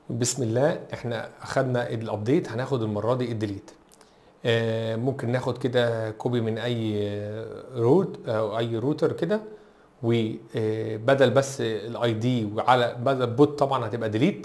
بسم الله احنا اخدنا الابديت هناخد المره دي الديليت آه، ممكن ناخد كده كوبي من اي روت او اي روتر كده وبدل بس الاي دي وعلى بدل بوت طبعا هتبقى ديليت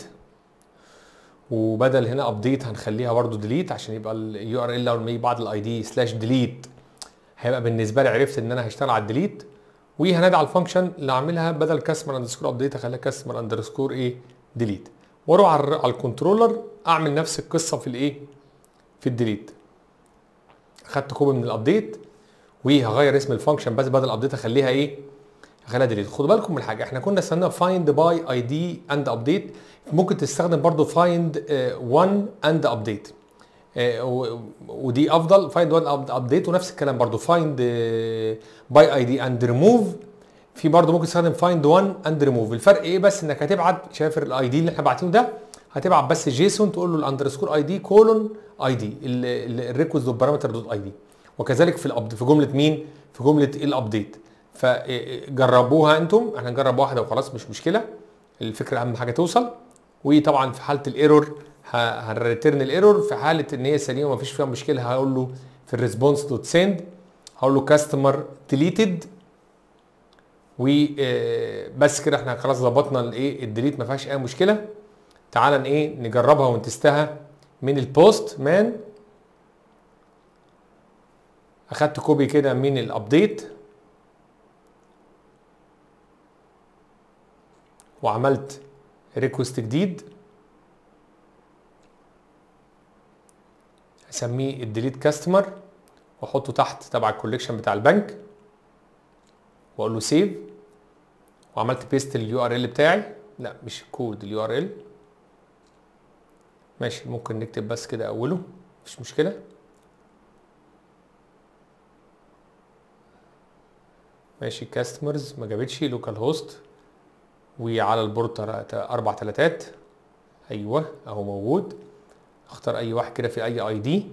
وبدل هنا ابديت هنخليها برضو ديليت عشان يبقى اليو ار ال لما يجي بعد الاي دي سلاش ديليت هيبقى بالنسبه لي عرفت ان انا هشتغل على الديليت وهنادي على الفانكشن اللي اعملها بدل كاستمر اندرسكور ابديت اخليها كاستمر اندرسكور ايه ديليت واروح على على الكنترولر اعمل نفس القصه في الايه في الديليت اخدت كوبي من الابديت وهغير اسم الفانكشن بس بدل ابديت اخليها ايه اخليها ديليت خدوا بالكم من حاجه احنا كنا استخدمنا فايند باي اي دي اند ابديت ممكن تستخدم برضو فايند 1 اند ابديت ودي افضل فايند 1 ابديت ونفس الكلام برضو فايند باي اي دي اند ريموف في برضه ممكن تستخدم فايند 1 اند ريموف الفرق ايه بس انك هتبعت شايف الاي دي اللي احنا باعتينه ده هتبعت بس جيسون تقول له الاندرسكور اي دي كولون اي دي الريكوست دوت بارامتر دوت اي دي وكذلك في الابد في جمله مين في جمله الابديت فجربوها انتم احنا نجرب واحده وخلاص مش مشكله الفكره اهم حاجه توصل وطبعا في حاله الايرور هنريترن الايرور في حاله ان هي سليمه ومفيش فيها مشكله هقول له في الريسبونس دوت سند هقول له كاستمر ديليتد وبس كده احنا خلاص ظبطنا الايه الديليت ما فيهاش اي مشكله تعالى ايه نجربها ونتستها من البوست مان اخدت كوبي كده من الابديت وعملت ريكوست جديد اسميه الديليت كاستمر واحطه تحت تبع الكوليكشن بتاع البنك واقول له سيف وعملت بيست اليو ار ال بتاعي لا مش الكود اليو ار ال ماشي ممكن نكتب بس كده اوله مش مشكله ماشي كاستمرز ما جابتش لوكال هوست وعلى البورت اربع تلاتات ايوه اهو موجود اختار اي واحد كده في اي اي دي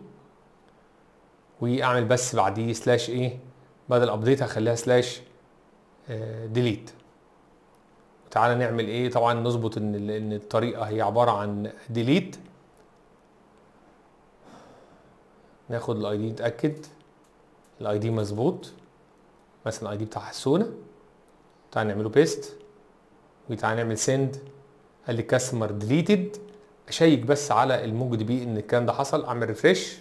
واعمل بس بعديه سلاش ايه بدل ابديت هخليها سلاش ديليت تعالى نعمل ايه طبعا نظبط ان ان الطريقه هي عباره عن ديليت ناخد الاي دي نتاكد الاي دي مظبوط مثلا الاي دي بتاع حسونه تعالى نعمله بيست وتعالى نعمل سند قال لي كاستمر ديليتد اشيك بس على الموجود بيه ان الكلام ده حصل اعمل ريفريش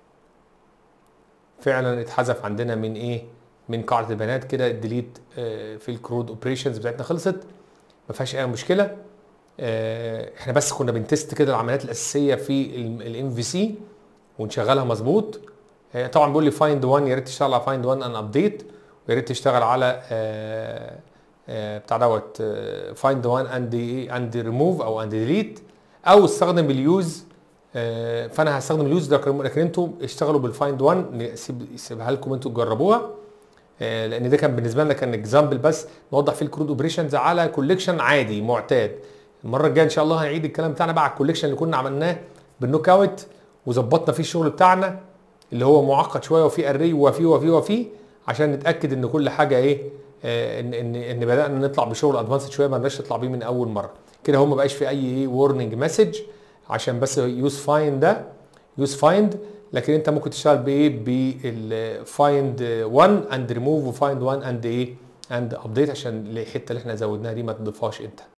فعلا اتحذف عندنا من ايه من قاعده البيانات كده الديليت في الكرود اوبريشنز بتاعتنا خلصت ما فيهاش اي مشكله احنا بس كنا بنتست كده العمليات الاساسيه في الام في سي ونشغلها مظبوط طبعا بيقول لي فايند 1 يا ريت تشتغل على فايند 1 ان ابديت ويا ريت تشتغل على بتاع دوت فايند 1 اند اند ريموف او اند ديليت او استخدم اليوز فانا هستخدم اليوز لكن انتوا اشتغلوا بالفايند 1 نسيبها لكم انتوا تجربوها لان ده كان بالنسبه لنا كان اكزامبل بس نوضح فيه الكرود اوبريشنز على كوليكشن عادي معتاد المره الجايه ان شاء الله هنعيد الكلام بتاعنا بقى على الكوليكشن اللي كنا عملناه بالنوك اوت وظبطنا فيه الشغل بتاعنا اللي هو معقد شويه وفيه اري وفيه وفيه وفيه عشان نتاكد ان كل حاجه ايه آه ان ان ان بدانا نطلع بشغل ادفانسد شويه ما بقاش نطلع بيه من اول مره كده هو ما بقاش في اي ايه ورنينج مسج عشان بس يوز فايند ده يوز فايند لكن انت ممكن تشتغل بايه بالفايند 1 اند ريموف وفايند 1 اند ايه اند ابديت عشان الحته اللي احنا زودناها دي ما تضيفهاش انت